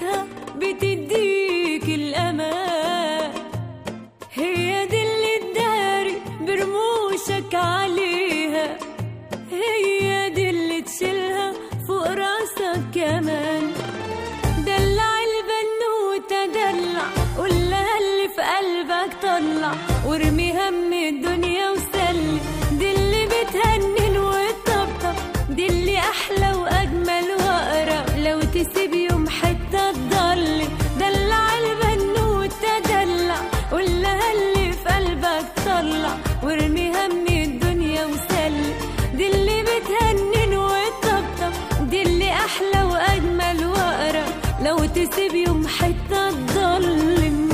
ضحكتها بتديك الأمان هي دي اللي تداري برموشك عليها هي دي اللي تشيلها فوق راسك كمان دلع البنوتة دلع قولها اللي في قلبك طلع وارمي هم الدنيا وسلي دي اللي بتهنن وتطبطب دي اللي أحلى وأجمل وأقرب لو تسيب يوم حتة تضلي دلع البنوتة دلع قولها اللي في قلبك طلع وارمي هم الدنيا وسلي دي اللي بتهنن وتطبطب دي اللي أحلى وأجمل وأقرب لو تسيب يوم حتة تضلم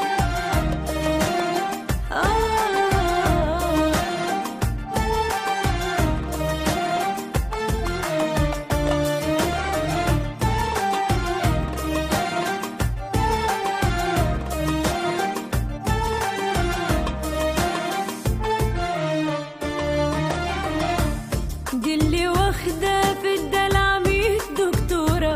آه دي اللي واخدة في الدلع مية دكتورة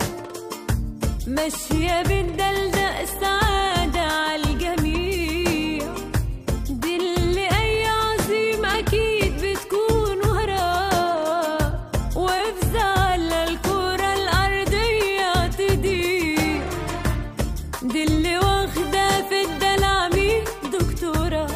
ماشية بالدلدق سعادة عالجميع دي اللي أي عظيم أكيد بتكون وراه وافزع على الكرة الأرضية تضيع دي اللي واخدة في الدلع مية دكتورة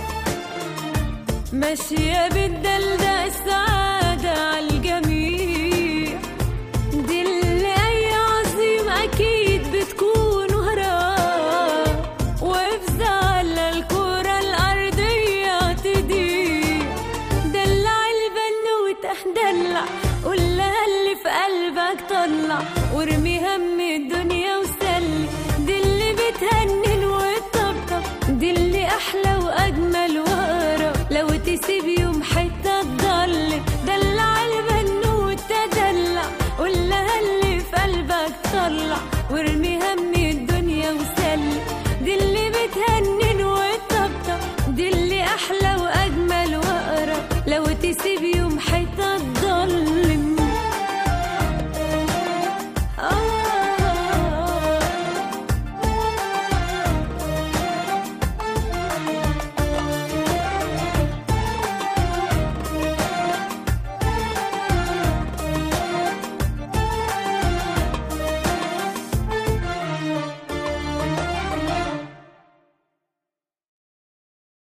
ماشية بالدلدق السعادة عالجميع دي اللي أي عظيم أكيد بتكون وراه وافزع على الكرة الأرضية تضيع دلع البنوتة دلع قولها اللي في قلبك طلع وارمي هم الدنيا وسلي دي اللي بتهنن وتطبطب دي اللي أحلى وأجمل وأقرب لو تسيب يوم حتة تضل دلع البنوتة دلع قولها اللي في قلبك طلع وارمي هم